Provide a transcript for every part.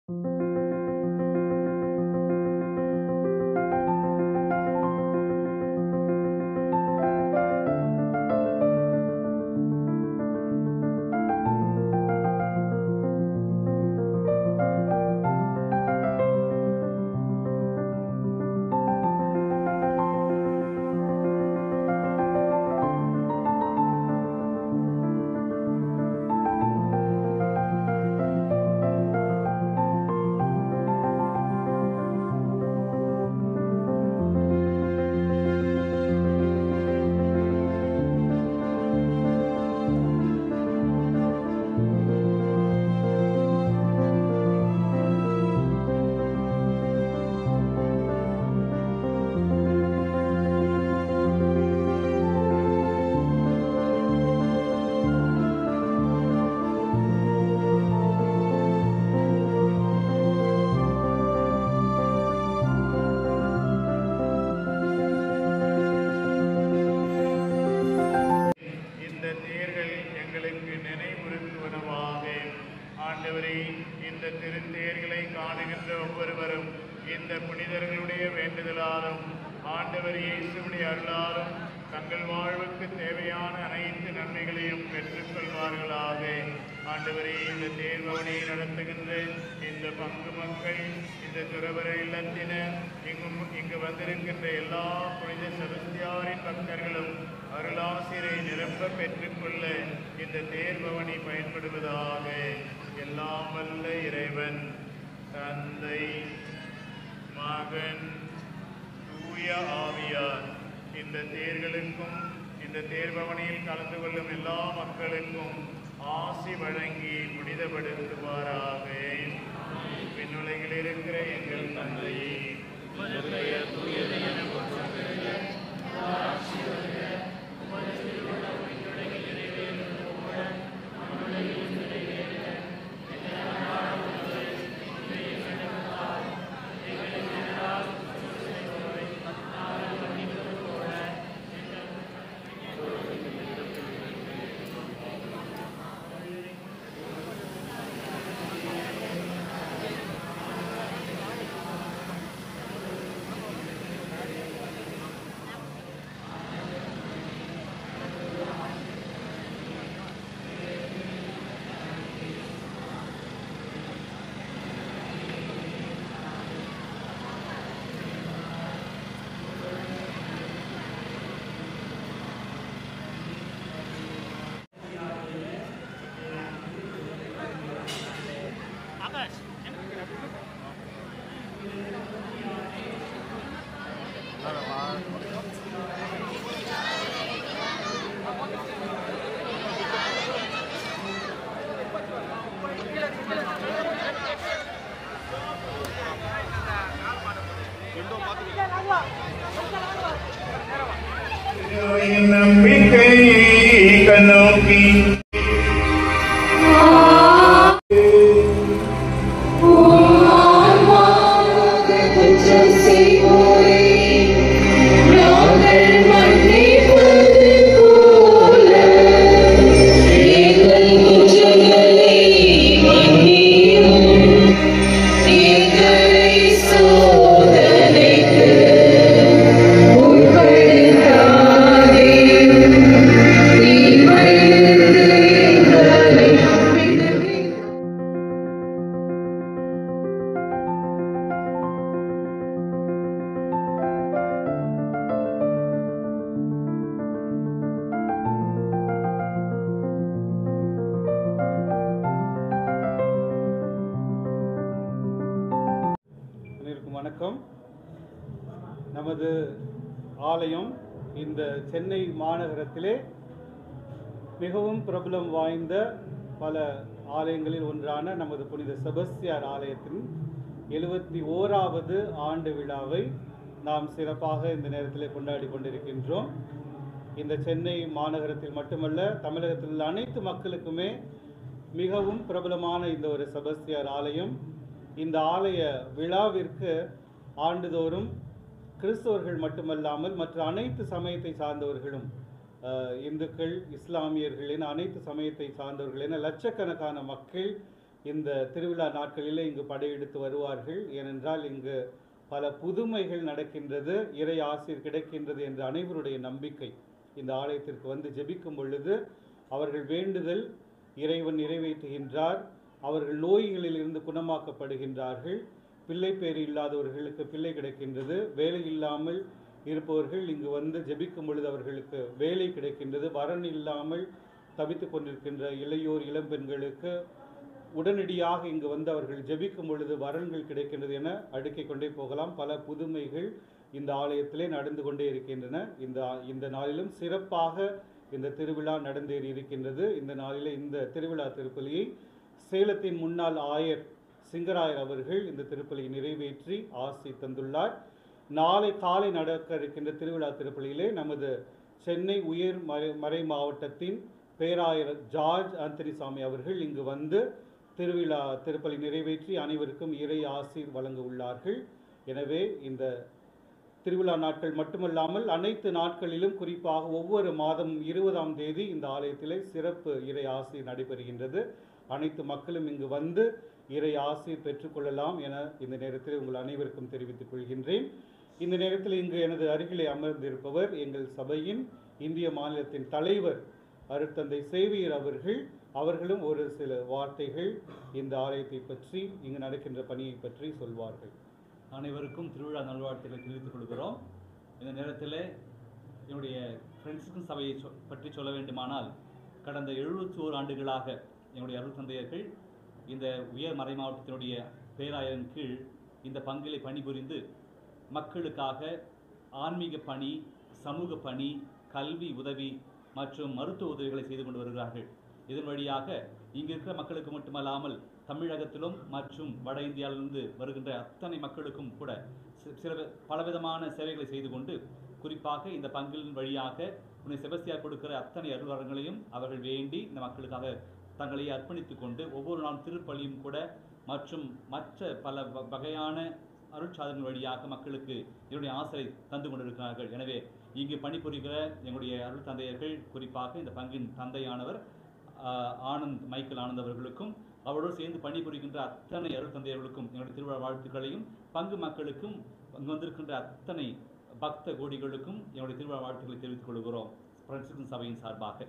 இந்த தேர்கள் எங்களுக்கு நினைவுறுத்துவனவாக ஆண்டவரே இந்த திருத்தேர்களை காணுகின்ற ஒவ்வொருவரும் இந்த புனிதர்களுடைய வேண்டுதலாலும் ஆண்டவர் இயேசுடைய அருளாலும் தங்கள் வாழ்வுக்கு தேவையான அனைத்து நன்மைகளையும் பெற்றுக்கொள்வார்களாக ஆண்டவரே இந்த தேர்வவனை நடத்துகின்ற இந்த பங்கு மக்கள் இந்த துறவர இல்லத்தினர் இங்கும் இங்கு வந்திருக்கின்ற எல்லா புனித செபஸ்தியாரின் பக்தர்களும் அருளாசிரை நிரப்ப பெற்றுக்கொள்ள இந்த தேர்பவனி பயன்படுவதாக எல்லாம் வல்ல இறைவன் தந்தை மகன் தூய ஆவியார் இந்த தேர்களுக்கும் இந்த தேர்பவனியில் கலந்து கொள்ளும் எல்லா மக்களுக்கும் ஆசி வழங்கி புனிதப்படுத்துவாராக விண்ணுலகில் இருக்கிற எங்கள் தந்தையே உமது பெயர் தூயது என போற்றப்படுக. ஆட்சி வருக. உமது திருவுளம் விண்ணுலகில் நிறைவேறுவது போல மண்ணுலகிலும் நிறைவேறுக. எங்கள் அன்றாட உணவை இன்று எங்களுக்கு தாரும். எங்களுக்கு எதிராக குற்றம் செய்வோரை நாங்கள் மன்னிப்பது போல நம்பிக்கை கண்ணோக்கி குற்றம் செய்வோரை நாங்கள் மன்னிப்பது போல எங்கள் குற்றங்களை மன்னியும் எங்களை சோதனைக்கு உட்படுத்தாதேயும் தீமையிலிருந்து எங்களை விடுவியும் அனைவருக்கும் வணக்கம் நமது ஆலயம் இந்த சென்னை மாநகரத்திலே மிகவும் பிரபலம் வாய்ந்த பல ஆலயங்களில் ஒன்றான நமது புனித செபஸ்தியார் ஆலயத்தின் எழுபத்தி ஓராவது ஆண்டு விழாவை நாம் சிறப்பாக இந்த நேரத்தில் கொண்டாடி கொண்டிருக்கின்றோம் இந்த சென்னை மாநகரத்தில் மட்டுமல்ல தமிழகத்தில் உள்ள அனைத்து மக்களுக்குமே மிகவும் பிரபலமான இந்த ஒரு செபஸ்தியார் ஆலயம் இந்த ஆலய விழாவிற்கு ஆண்டுதோறும் கிறிஸ்தவர்கள் மட்டுமல்லாமல் மற்ற அனைத்து சமயத்தை சார்ந்தவர்களும் அஹ், இந்துக்கள் இஸ்லாமியர்கள் என அனைத்து சமயத்தை சார்ந்தவர்கள் என லட்சக்கணக்கான மக்கள் இந்த திருவிழா நாட்களிலே இங்கு படையெடுத்து வருவார்கள் ஏனென்றால் இங்கு பல புதுமைகள் நடக்கின்றது இறை ஆசிர் கிடைக்கின்றது என்ற அனைவருடைய நம்பிக்கை இந்த ஆலயத்திற்கு வந்து ஜெபிக்கும் பொழுது அவர்கள் வேண்டுதல் இறைவன் நிறைவேற்றுகின்றார் அவர்கள் நோய்களில் இருந்து குணமாக்கப்படுகின்றார்கள் பிள்ளை பேறு இல்லாதவர்களுக்கு பிள்ளை கிடைக்கின்றது வேலை இல்லாமல் இருப்பவர்கள் இங்கு வந்து ஜெபிக்கும் பொழுது அவர்களுக்கு வேலை கிடைக்கின்றது வரன் இல்லாமல் தவித்துக் கொண்டிருக்கின்ற இளையோர் இளம்பெண்களுக்கு உடனடியாக இங்கு வந்து அவர்கள் ஜெபிக்கும் பொழுது வரன்கள் கிடைக்கின்றது என அடுக்கிக் கொண்டே போகலாம் பல புதுமைகள் இந்த ஆலயத்திலே நடந்து கொண்டே இருக்கின்றன இந்த இந்த நாளிலும் சிறப்பாக இந்த திருவிழா நடந்தேறி இருக்கின்றது இந்த நாளிலே இந்த திருவிழா திருப்பலியை சேலத்தின் முன்னாள் ஆயர் சிங்கராயர் அவர்கள் இந்த திருப்பலியை நிறைவேற்றி ஆசி தந்துள்ளார் நாளை காலை நடக்க இருக்கின்ற திருவிழா திருப்பலியிலே நமது சென்னை உயர் மறை மறை மாவட்டத்தின் பேராயர் ஜார்ஜ் ஆந்தனிசாமி அவர்கள் இங்கு வந்து திருவிழா திருப்பலி நிறைவேற்றி அனைவருக்கும் இறை ஆசீர் வழங்க உள்ளார்கள் எனவே இந்த திருவிழா நாட்கள் மட்டுமல்லாமல் அனைத்து நாட்களிலும் குறிப்பாக ஒவ்வொரு மாதம் இருபதாம் தேதி இந்த ஆலயத்திலே சிறப்பு இறை ஆசீர் நடைபெறுகின்றது அனைத்து மக்களும் இங்கு வந்து இறை ஆசீர் பெற்றுக்கொள்ளலாம் என இந்த நேரத்தில் உங்கள் அனைவருக்கும் தெரிவித்துக் கொள்கின்றேன் இந்த நேரத்தில் இங்கு எனது அருகிலே அமர்ந்திருப்பவர் எங்கள் சபையின் இந்திய மாநிலத்தின் தலைவர் அருட்தந்தை சேவியர் அவர்கள் அவர்களும் ஒரு சில வார்த்தைகள் இந்த ஆலயத்தை பற்றி இங்கு நடக்கின்ற பணியை பற்றி சொல்வார்கள் அனைவருக்கும் திருவிழா நல்வாழ்த்துக்களை தெரிவித்துக் கொள்கிறோம் இந்த நேரத்தில் என்னுடைய ஃப்ரெண்ட்ஸுக்கும் சபையை சொ- பற்றி சொல்ல வேண்டுமானால் கடந்த எழுபத்தி ஓரு ஆண்டுகளாக என்னுடைய அருள் தந்தையர்கள் இந்த உயர் மறை மாவட்டத்தினுடைய பேராயரின் கீழ் இந்த பங்கிலே பணிபுரிந்து மக்களுக்காக ஆன்மீக பணி சமூக பணி கல்வி உதவி மற்றும் மருத்துவ உதவிகளை செய்து கொண்டு வருகிறார்கள் இதன் வழியாக இங்கு இருக்கிற மக்களுக்கு மட்டுமல்லாமல் தமிழகத்திலும் மற்றும் வட இந்தியாவிலிருந்து வருகின்ற அத்தனை மக்களுக்கும் கூட சி- சில வி- பலவிதமான சேவைகளை செய்து கொண்டு குறிப்பாக இந்த பங்கின் வழியாக உன்னை செபஸ்தியார் கொடுக்கிற அத்தனை அருள்வரங்களையும் அவர்கள் வேண்டி இந்த மக்களுக்காக தங்களை அர்ப்பணித்துக் கொண்டு ஒவ்வொரு நாள் திருப்பலியும் கூட மற்றும் மற்ற பல வ- வகையான அருட்சாதனை வழியாக மக்களுக்கு என்னுடைய ஆசை தந்து கொண்டிருக்கிறார்கள் எனவே இங்கு பணிபுரிகிற எங்களுடைய அருள் தந்தையர்கள் குறிப்பாக இந்த பங்கின் தந்தையானவர் ஆஹ், ஆனந்த் மைக்கேல் ஆனந்த் அவர்களுக்கும் அவரோடு சேர்ந்து பணிபுரிகின்ற அத்தனை அருள் தந்தையர்களுக்கும் எங்களுடைய திருவிழா வாழ்த்துக்களையும் பங்கு மக்களுக்கும் இங்கு வந்திருக்கின்ற அத்தனை பக்த கோடிகளுக்கும் என்னுடைய திருவிழா வாழ்த்துக்களை தெரிவித்துக் கொள்கிறோம் பிரான்சிஸ்கன் சபையின் சார்பாக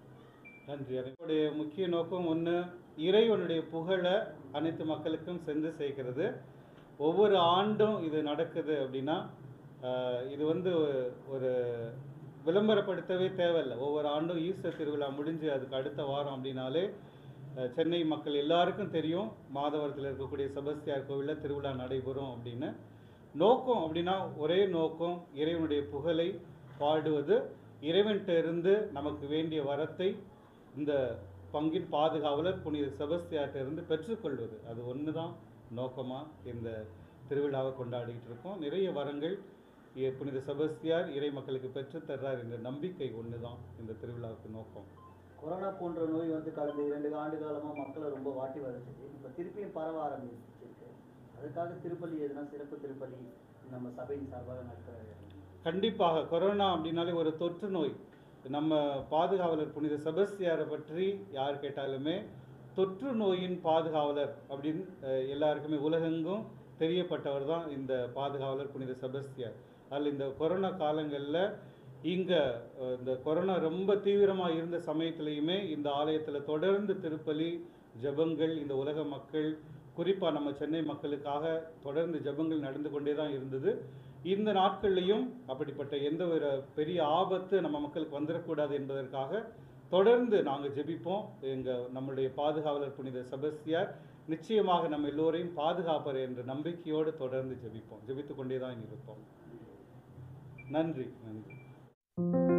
நன்றி அதனுடைய முக்கிய நோக்கம் ஒன்று இறைவனுடைய புகழை அனைத்து மக்களுக்கும் சென்று சேர்க்கிறது ஒவ்வொரு ஆண்டும் இது நடக்குது அப்படின்னா ஆஹ், இது வந்து ஒரு விளம்பரப்படுத்தவே தேவையில்லை ஒவ்வொரு ஆண்டும் ஈஸ்டர் திருவிழா முடிஞ்சு அதுக்கு அடுத்த வாரம் அப்படின்னாலே அஹ், சென்னை மக்கள் எல்லாருக்கும் தெரியும் மாதவரத்தில் இருக்கக்கூடிய செபஸ்தியார் கோவிலில் திருவிழா நடைபெறும் அப்படின்னு நோக்கம் அப்படின்னா ஒரே நோக்கம் இறைவனுடைய புகழை பாடுவது இறைவன்கிட்ட இருந்து நமக்கு வேண்டிய வரத்தை இந்த பங்கின் பாதுகாவலர் புனித செபஸ்தியார்ட்ட இருந்து பெற்றுக்கொள்வது அது ஒன்று தான் நோக்கமாக இந்த திருவிழாவை கொண்டாடிட்டு இருக்கோம் நிறைய வரங்கள் இ- புனித செபஸ்தியார் இறை மக்களுக்கு பெற்றுத் தர்றார் என்ற நம்பிக்கை ஒன்று தான் இந்த திருவிழாவுக்கு நோக்கம் கொரோனா போன்ற நோய் வந்து கடந்த இரண்டு ஆண்டு காலமா மக்களை ரொம்ப வாட்டி வரைச்சிது இப்போ திருப்பியும் பரவ ஆரம்பிச்சிருக்கு அதுக்காக திருப்பலி எதுனா சிறப்பு திருப்பலி நம்ம சபையின் சார்பாக நடக்கிறாரு கண்டிப்பாக கொரோனா அப்படின்னாலே ஒரு தொற்று நோய் நம்ம பாதுகாவலர் புனித செபஸ்தியாரை பற்றி யார் கேட்டாலுமே தொற்று நோயின் பாதுகாவலர் அப்படின்னு அஹ், எல்லாருக்குமே உலகெங்கும் தெரியப்பட்டவர் தான் இந்த பாதுகாவலர் புனித செபஸ்தியார் அதில் இந்த கொரோனா காலங்களில் இங்கே இந்த கொரோனா ரொம்ப தீவிரமாக இருந்த சமயத்திலையுமே இந்த ஆலயத்தில் தொடர்ந்து திருப்பலி ஜெபங்கள் இந்த உலக மக்கள் குறிப்பாக நம்ம சென்னை மக்களுக்காக தொடர்ந்து ஜெபங்கள் நடந்து கொண்டே தான் இருந்தது இந்த நாட்கள்லையும் அப்படிப்பட்ட எந்த ஒரு பெரிய ஆபத்து நம்ம மக்களுக்கு வந்துடக்கூடாது என்பதற்காக தொடர்ந்து நாங்கள் ஜெபிப்போம் எங்கள் நம்முடைய பாதுகாவலர் புனித செபஸ்தியார் நிச்சயமாக நம்ம எல்லோரையும் பாதுகாப்பார் என்ற நம்பிக்கையோடு தொடர்ந்து ஜெபிப்போம் ஜெபித்து கொண்டே தான் இருப்போம் நன்றி நன்றி